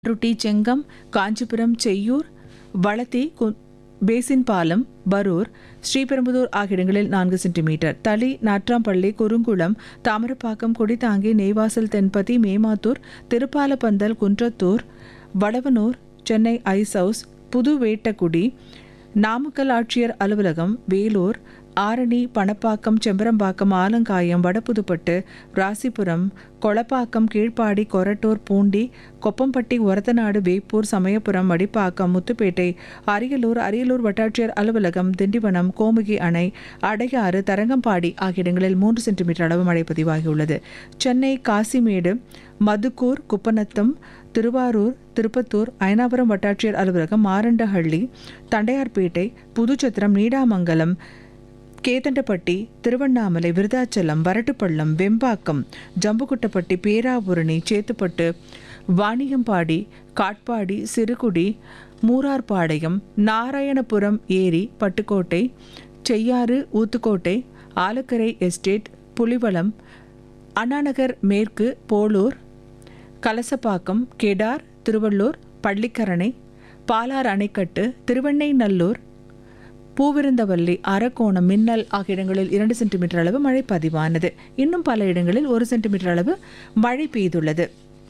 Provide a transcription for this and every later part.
ருட்டி செங்கம் காஞ்சிபுரம் செய்யூர் வளத்தி கு- பேசின் பாலம் பரூர் ஸ்ரீபெரும்புதூர் ஆகிய இடங்களில் நான்கு centimetre Thali Natrampalli Kurunkulam Thamarappakkam Kodithangi Neyvasal Thenpathi Memathur Thiruppalappandal Kundrathur Vadavanur Chennai ice house Pudhu Vettakudi Namakkal ஆட்சியர் அலுவலகம் வேலூர் ஆரணி பணப்பாக்கம் செம்பரம்பாக்கம் ஆலங்காயம் வடபுதுப்பட்டு ராசிபுரம் கொளப்பாக்கம் கீழ்ப்பாடி கொரட்டூர் பூண்டி கொப்பம்பட்டி ஒரத்தநாடு வேப்பூர் சமயபுரம் மடிப்பாக்கம் முத்துப்பேட்டை அரியலூர் அரியலூர் வட்டாட்சியர் அலுவலகம் திண்டிவனம் கோமுகி அணை அடையாறு தரங்கம்பாடி ஆகிய இடங்களில் மூன்று சென்டிமீட்டர் அளவு மழை பதிவாகியுள்ளது சென்னை காசிமேடு மதுக்கூர் குப்பநத்தம் திருவாரூர் திருப்பத்தூர் அயனாபுரம் வட்டாட்சியர் அலுவலகம் மாரண்டஹள்ளி தண்டையார்பேட்டை புதுச்சத்திரம் நீடாமங்கலம் கேதண்டப்பட்டி திருவண்ணாமலை விருதாச்சலம் வரட்டுப்பள்ளம் வெம்பாக்கம் ஜம்புகுட்டப்பட்டி பேராபுரணி சேத்துப்பட்டு வாணியம்பாடி காட்பாடி சிறுகுடி மூரார்பாளையம் நாராயணபுரம் ஏரி பட்டுக்கோட்டை செய்யாறு ஊத்துக்கோட்டை ஆலக்கரை எஸ்டேட் புலிவலம் அண்ணாநகர் மேற்கு போலூர் கலசப்பாக்கம் கெடார் திருவள்ளூர் பள்ளிக்கரணை பாலார் அணைக்கட்டு திருவெண்ணைநல்லூர் பூவிருந்தவல்லி அரக்கோணம் மின்னல் ஆகிய இடங்களில் இரண்டு சென்டிமீட்டர் அளவு மழை பதிவானது இன்னும் பல இடங்களில் ஒரு சென்டிமீட்டர் அளவு மழை பெய்துள்ளது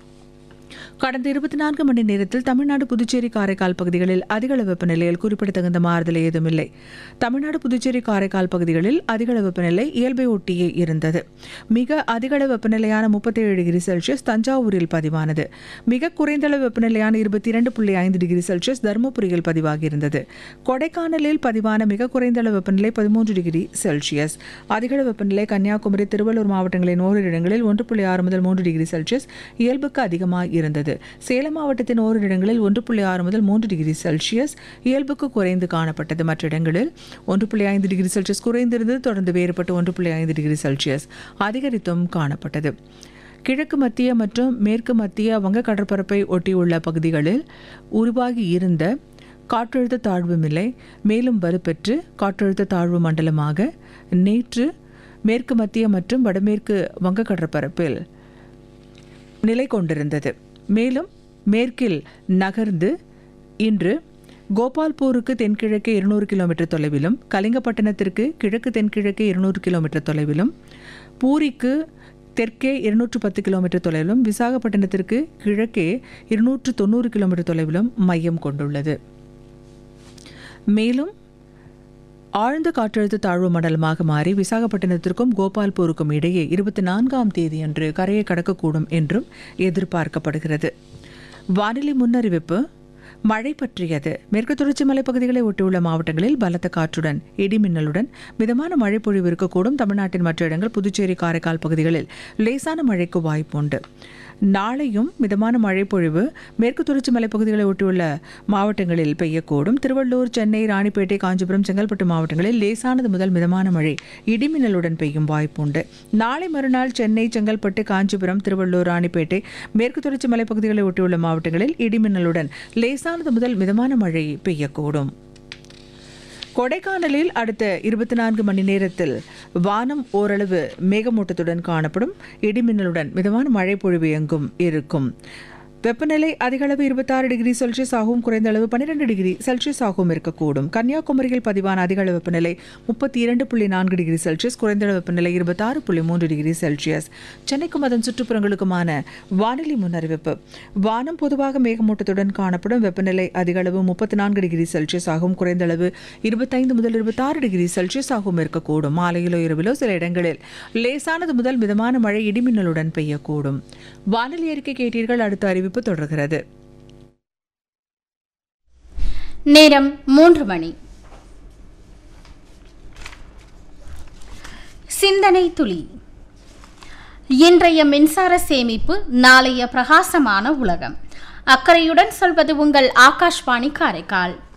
கடந்த இருபத்தி நான்கு மணி நேரத்தில் தமிழ்நாடு புதுச்சேரி காரைக்கால் பகுதிகளில் அதிகளவு வெப்பநிலையில் குறிப்பிடத்தகுந்த மாறுதல் ஏதுமில்லை தமிழ்நாடு புதுச்சேரி காரைக்கால் பகுதிகளில் அதிகளவு வெப்பநிலை இயல்பை ஒட்டியே இருந்தது மிக அதிகளவு வெப்பநிலையான முப்பத்தேழு டிகிரி செல்சியஸ் தஞ்சாவூரில் பதிவானது மிக குறைந்த அளவு வெப்பநிலையான இருபத்தி இரண்டு புள்ளி ஐந்து டிகிரி செல்சியஸ் தருமபுரியில் பதிவாகியிருந்தது கொடைக்கானலில் பதிவான மிக குறைந்த அளவு வெப்பநிலை பதிமூன்று டிகிரி செல்சியஸ் அதிகளவு வெப்பநிலை கன்னியாகுமரி திருவள்ளூர் மாவட்டங்களின் ஓரிரு இடங்களில் ஒன்று புள்ளி ஆறு முதல் மூன்று டிகிரி செல்சியஸ் இயல்புக்கு அதிகமாக இருந்தது சேலம் மாவட்டத்தின் ஓரிரு இடங்களில் ஒன்று புள்ளி ஆறு முதல் மூன்று டிகிரி செல்சியஸ் இயல்புக்கு குறைந்து காணப்பட்டது மற்ற இடங்களில் ஒன்று புள்ளி ஐந்து டிகிரி செல்சியஸ் குறைந்திருந்தது தொடர்ந்து வேறுபட்டு ஒன்று புள்ளி ஐந்து டிகிரி செல்சியஸ் அதிகரித்தும் காணப்பட்டது கிழக்கு மத்திய மற்றும் மேற்கு மத்திய வங்க கடற்பரப்பை ஒட்டியுள்ள பகுதிகளில் உருவாகி இருந்த காற்றழுத்த தாழ்வு நிலை மேலும் வலுப்பெற்று காற்றழுத்த தாழ்வு மண்டலமாக நேற்று மேற்கு மத்திய மற்றும் வடமேற்கு வங்க கடற்பரப்பில் நிலை கொண்டிருந்தது மேலும் மேற்கில் நகர்ந்து இன்று கோபால்பூருக்கு தென்கிழக்கே இருநூறு கிலோமீட்டர் தொலைவிலும் கலிங்கப்பட்டணத்திற்கு கிழக்கு தென்கிழக்கே இருநூறு கிலோமீட்டர் தொலைவிலும் பூரிக்கு தெற்கே இருநூற்று பத்து கிலோமீட்டர் தொலைவிலும் விசாகப்பட்டினத்திற்கு கிழக்கே இருநூற்று தொண்ணூறு கிலோமீட்டர் தொலைவிலும் மையம் கொண்டுள்ளது மேலும் ஆழ்ந்த காற்றழுத்த தாழ்வு மண்டலமாக மாறி விசாகப்பட்டினத்திற்கும் கோபால்பூருக்கும் இடையே இருபத்தி நான்காம் தேதியன்று கரையை கடக்கக்கூடும் என்றும் எதிர்பார்க்கப்படுகிறது வானிலை முன்னறிவிப்பு மழை பற்றியது மேற்கு தொடர்ச்சி மலைப்பகுதிகளை ஒட்டியுள்ள மாவட்டங்களில் பலத்த காற்றுடன் இடி மின்னலுடன் மிதமான மழை பொழிவு இருக்கக்கூடும் தமிழ்நாட்டின் மற்ற இடங்கள் புதுச்சேரி காரைக்கால் பகுதிகளில் லேசான மழைக்கு வாய்ப்புண்டு நாளையும் மிதமான மழை பொழிவு மேற்கு தொடர்ச்சி மலைப்பகுதிகளை ஒட்டியுள்ள மாவட்டங்களில் பெய்யக்கூடும் திருவள்ளூர் சென்னை ராணிப்பேட்டை காஞ்சிபுரம் செங்கல்பட்டு மாவட்டங்களில் லேசானது முதல் மிதமான மழை இடிமின்னலுடன் பெய்யும் வாய்ப்புண்டு நாளை மறுநாள் சென்னை செங்கல்பட்டு காஞ்சிபுரம் திருவள்ளூர் ராணிப்பேட்டை மேற்கு தொடர்ச்சி மலைப்பகுதிகளை ஒட்டியுள்ள மாவட்டங்களில் இடிமின்னலுடன் லேசானது முதல் மிதமான மழை பெய்யக்கூடும் கொடைக்கானலில் அடுத்த இருபத்தி நான்கு மணி நேரத்தில் வானம் ஓரளவு மேகமூட்டத்துடன் காணப்படும் இடிமின்னலுடன் மிதமான மழை பொழிவு எங்கும் இருக்கும் வெப்பநிலை அதிகளவு இருபத்தாறு டிகிரி செல்சியஸ் ஆகவும் குறைந்த அளவு பன்னிரெண்டு டிகிரி செல்சியஸ் ஆகவும் இருக்கக்கூடும் கன்னியாகுமரியில் பதிவான அதிகளவு வெப்பநிலை முப்பத்தி இரண்டு புள்ளி நான்கு டிகிரி செல்சியஸ் குறைந்த அளவு வெப்பநிலை இருபத்தாறு புள்ளி மூன்று டிகிரி செல்சியஸ் சென்னைக்கும் அதன் சுற்றுப்புறங்களுக்குமான வானிலை முன்னறிவிப்பு வானம் பொதுவாக மேகமூட்டத்துடன் காணப்படும் வெப்பநிலை அதிகளவு முப்பத்தி நான்கு டிகிரி செல்சியஸ் ஆகவும் குறைந்த அளவு இருபத்தைந்து முதல் இருபத்தாறு டிகிரி செல்சியஸ் ஆகவும் இருக்கக்கூடும் மாலையிலோ இரவிலோ சில இடங்களில் லேசானது முதல் மிதமான மழை இடிமின்னலுடன் பெய்யக்கூடும் வானிலை அறிக்கை கேட்டீர்கள் அடுத்த அறிவிப்பு தொடர்கிறது நேரம் மூன்று மணி சிந்தனை துளி இன்றைய மின்சார சேமிப்பு நாளைய பிரகாசமான உலகம் அக்கறையுடன் சொல்வது உங்கள் ஆகாஷ்வாணி காரைக்கால்